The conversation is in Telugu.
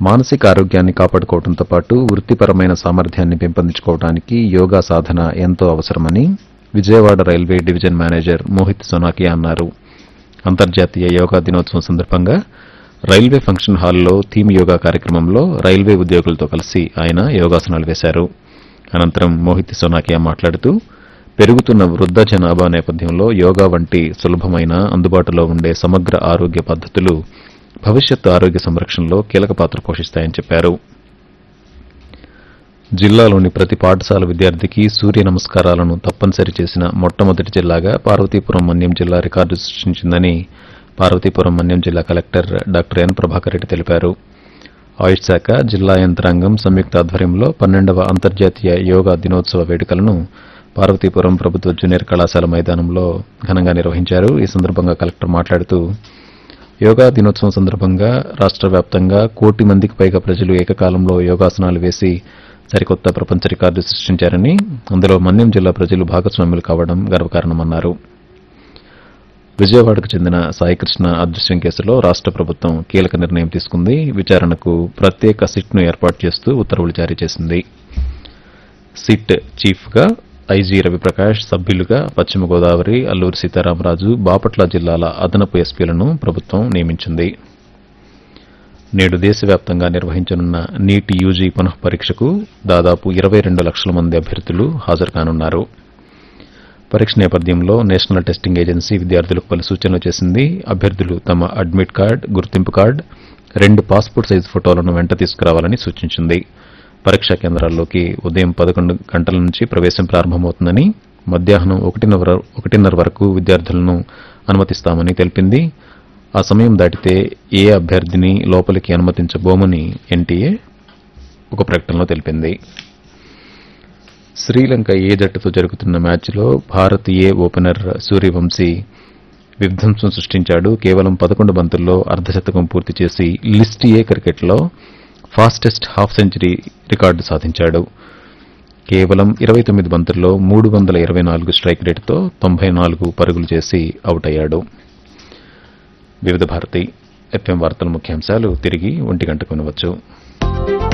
మానసిక ఆరోగ్యాన్ని కాపాడుకోవడంతో పాటు వృత్తిపరమైన సామర్థ్యాన్ని పెంపొందించుకోవడానికి యోగా సాధన ఎంతో అవసరమని Vijayawada railway division manager Mohit Sonakia అన్నారు అంతర్జాతీయ యోగా దినోత్సవం సందర్భంగా రైల్వే ఫంక్షన్ హాల్లో థీమ్ యోగా కార్యక్రమంలో రైల్వే ఉద్యోగులతో కలిసి ఆయన యోగాసనాలు వేశారు అనంతరం మోహిత్ సోనాకియా మాట్లాడుతూ పెరుగుతున్న వృద్ధ జనాభా నేపథ్యంలో యోగా వంటి సులభమైన అందుబాటులో ఉండే సమగ్ర ఆరోగ్య పద్ధతులు భవిష్యత్తు ఆరోగ్య సంరక్షణలో కీలక పాత్ర పోషిస్తాయని చెప్పారు జిల్లాలోని ప్రతి పాఠశాల విద్యార్థికి సూర్య నమస్కారాలను తప్పనిసరి చేసిన మొట్టమొదటి జిల్లాగా పార్వతీపురం మన్యం జిల్లా రికార్డు సృష్టించిందని పార్వతీపురం మన్యం జిల్లా collector doctor N Prabhakar Reddy తెలిపారు ఆయుష్ శాఖ జిల్లా యంత్రాంగం సంయుక్త ఆధ్వర్యంలో పన్నెండవ అంతర్జాతీయ యోగా దినోత్సవ వేడుకలను పార్వతీపురం ప్రభుత్వ జూనియర్ కళాశాల మైదానంలో ఘనంగా నిర్వహించారు ఈ సందర్భంగా కలెక్టర్ మాట్లాడుతూ యోగా దినోత్సవం సందర్భంగా రాష్ట్ర వ్యాప్తంగా కోటి మందికి పైగా ప్రజలు ఏకకాలంలో యోగాసనాలు వేసి సరికొత్త ప్రపంచ రికార్డు సృష్టించారని అందులో మన్యం జిల్లా ప్రజలు భాగస్వాములు కావడం గర్వకారణమన్నారు విజయవాడకు చెందిన సాయికృష్ణ అదృశ్యం కేసులో రాష్ట్ర ప్రభుత్వం కీలక నిర్ణయం తీసుకుంది విచారణకు ప్రత్యేక సిట్ను ఏర్పాటు చేస్తూ ఉత్తర్వులు జారీ చేసింది సిట్ చీఫ్గా ఐజీ రవిప్రకాష్ సభ్యులుగా పశ్చిమ గోదావరి అల్లూరు సీతారామరాజు బాపట్ల జిల్లాల అదనపు ఎస్పీలను ప్రభుత్వం నియమించింది నేడు దేశవ్యాప్తంగా నిర్వహించనున్న నీట్ యూజీ పునః పరీక్షకు దాదాపు ఇరవై రెండు లక్షల మంది అభ్యర్థులు హాజరు కానున్నారు పరీక్ష నేపథ్యంలో నేషనల్ టెస్టింగ్ ఏజెన్సీ విద్యార్థులకు పలు సూచనలు చేసింది అభ్యర్థులు తమ అడ్మిట్ కార్డ్ గుర్తింపు కార్డ్ రెండు పాస్పోర్ట్ సైజు ఫోటోలను వెంట తీసుకురావాలని సూచించింది పరీక్షా కేంద్రాల్లోకి ఉదయం పదకొండు గంటల నుంచి ప్రవేశం ప్రారంభమవుతుందని మధ్యాహ్నం ఒకటిన్నర ఒకటిన్నర వరకు విద్యార్థులను అనుమతిస్తామని తెలిపింది ఆ సమయం దాటితే ఏ అభ్యర్థిని లోపలికి అనుమతించబోమని ఎన్టీఏ ఒక ప్రకటనలో తెలిపింది శ్రీలంక ఏ జట్టుతో జరుగుతున్న మ్యాచ్లో భారత్ ఏ ఓపెనర్ సూర్యవంశీ విధ్వంసం సృష్టించాడు కేవలం పదకొండు బంతుల్లో అర్ధశతకం పూర్తి చేసి లిస్ట్ ఏ క్రికెట్లో ఫాస్టెస్ట్ హాఫ్ సెంచరీ రికార్డు సాధించాడు కేవలం ఇరవై తొమ్మిది బంతుల్లో మూడు వందల ఇరవై నాలుగు స్ట్రైక్ రేటుతో తొంభై నాలుగు పరుగులు చేసి అవుట్ అయ్యాడు వివిధ భారతి ఎఫ్ఎం వార్తల ముఖ్యాంశాలు తిరిగి ఒంటి గంటకు వినవచ్చు